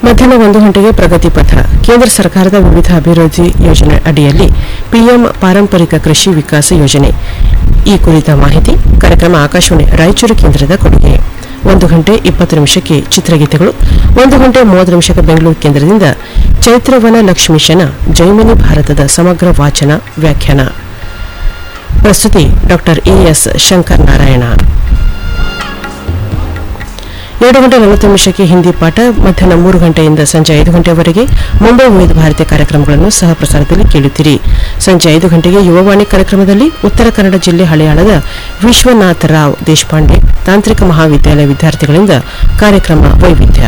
ಮಧ್ಯಾಹ್ನ ಒಂದು ಗಂಟೆಗೆ ಪ್ರಗತಿ ಪಥ ಕೇಂದ್ರ ಸರ್ಕಾರದ ವಿವಿಧ ಅಭಿವೃದ್ಧಿ ಯೋಜನೆ ಅಡಿಯಲ್ಲಿ ಪಿಎಂ ಪಾರಂಪರಿಕ ಕೃಷಿ ವಿಕಾಸ ಯೋಜನೆ ಈ ಕುರಿತ ಮಾಹಿತಿ ಕಾರ್ಯಕ್ರಮ ಆಕಾಶವಾಣಿ ರಾಯಚೂರು ಕೇಂದ್ರದ ಕೊಡುಗೆ ಒಂದು ಗಂಟೆ ಇಪ್ಪತ್ತು ನಿಮಿಷಕ್ಕೆ ಚಿತ್ರಗೀತೆಗಳು ಒಂದು ಗಂಟೆ ಮೂವತ್ತು ನಿಮಿಷಕ್ಕೆ ಬೆಂಗಳೂರು ಕೇಂದ್ರದಿಂದ ಚೈತ್ರವನ ಲಕ್ಷ್ಮೀಶನ ಜೈಮಿನಿ ಭಾರತದ ಸಮಗ್ರ ವಾಚನ ವ್ಯಾಖ್ಯಾನ ಪ್ರಸ್ತುತಿ ಡಾಕ್ಟರ್ ಎಎಸ್ ಶಂಕರ್ ನಾರಾಯಣ ಎರಡು ಗಂಟೆ ನಲವತ್ತು ನಿಮಿಷಕ್ಕೆ ಹಿಂದಿ ಪಾಠ ಮಧ್ಯಾಹ್ನ ಮೂರು ಗಂಟೆಯಿಂದ ಸಂಜೆ ಐದು ಗಂಟೆವರೆಗೆ ಮುಂಬೈ ವಿವಿಧ ಭಾರತೀಯ ಕಾರ್ಯಕ್ರಮಗಳನ್ನು ಸಹ ಪ್ರಸಾರದಲ್ಲಿ ಕೇಳುತ್ತೀರಿ ಸಂಜೆ ಐದು ಗಂಟೆಗೆ ಯುವವಾಣಿ ಕಾರ್ಯಕ್ರಮದಲ್ಲಿ ಉತ್ತರ ಕನ್ನಡ ಜಿಲ್ಲೆ ಹಳೆಯಾಳದ ವಿಶ್ವನಾಥ ರಾವ್ ದೇಶಪಾಂಡೆ ತಾಂತ್ರಿಕ ಮಹಾವಿದ್ಯಾಲಯ ವಿದ್ಯಾರ್ಥಿಗಳಿಂದ ಕಾರ್ಯಕ್ರಮ ವೈವಿಧ್ಯ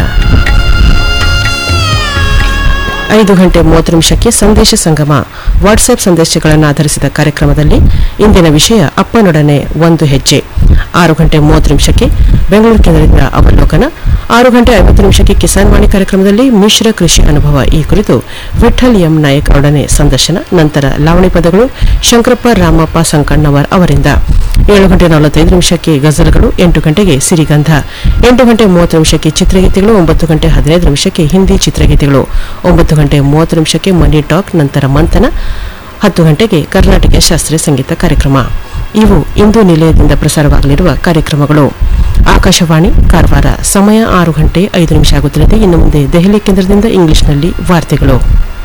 ಐದು ಗಂಟೆ ಮೂವತ್ತು ನಿಮಿಷಕ್ಕೆ ಸಂದೇಶ ಸಂಗಮ ವಾಟ್ಸ್ಆಪ್ ಸಂದೇಶಗಳನ್ನು ಆಧರಿಸಿದ ಕಾರ್ಯಕ್ರಮದಲ್ಲಿ ಇಂದಿನ ವಿಷಯ ಅಪ್ಪನೊಡನೆ ಒಂದು ಹೆಜ್ಜೆ ಆರು ಗಂಟೆ ಮೂವತ್ತು ನಿಮಿಷಕ್ಕೆ ಬೆಂಗಳೂರು ಕೇಂದ್ರದಿಂದ ಅವಲೋಕನ ಆರು ಗಂಟೆ ಐವತ್ತು ನಿಮಿಷಕ್ಕೆ ಕಿಸಾನ್ ವಾಣಿ ಕಾರ್ಯಕ್ರಮದಲ್ಲಿ ಮಿಶ್ರ ಕೃಷಿ ಅನುಭವ ಈ ಕುರಿತು ವಿಠಲ್ ಎಂ ನಾಯಕ್ ಅವರೊಡನೆ ಸಂದರ್ಶನ ನಂತರ ಲಾವಣಿ ಪದಗಳು ಶಂಕರಪ್ಪ ರಾಮಪ್ಪ ಸಂಕಣ್ಣವರ್ ಅವರಿಂದ ಏಳು ಗಂಟೆ ನಲವತ್ತೈದು ನಿಮಿಷಕ್ಕೆ ಗಜಲ್ಗಳು ಎಂಟು ಗಂಟೆಗೆ ಸಿರಿಗಂಧ ಎಂಟು ಗಂಟೆ ಮೂವತ್ತು ನಿಮಿಷಕ್ಕೆ ಚಿತ್ರಗೀತೆಗಳು ಒಂಬತ್ತು ಗಂಟೆ ಹದಿನೈದು ನಿಮಿಷಕ್ಕೆ ಹಿಂದಿ ಚಿತ್ರಗೀತೆಗಳು ಒಂಬತ್ತು ಗಂಟೆ ಮೂವತ್ತು ನಿಮಿಷಕ್ಕೆ ಮನಿ ಟಾಕ್ ನಂತರ ಮಂಥನ ಹತ್ತು ಗಂಟೆಗೆ ಕರ್ನಾಟಕ ಶಾಸ್ತ್ರೀಯ ಸಂಗೀತ ಕಾರ್ಯಕ್ರಮ ಇವು ಇಂದು ನಿಲಯದಿಂದ ಪ್ರಸಾರವಾಗಲಿರುವ ಕಾರ್ಯಕ್ರಮಗಳು ಆಕಾಶವಾಣಿ ಕಾರವಾರ ಸಮಯ ಆರು ಗಂಟೆ ಐದು ನಿಮಿಷ ಆಗುತ್ತಿದೆ ಇನ್ನು ಮುಂದೆ ದೆಹಲಿ ಕೇಂದ್ರದಿಂದ ಇಂಗ್ಲಿಷ್ನಲ್ಲಿ ವಾರ್ತೆಗಳು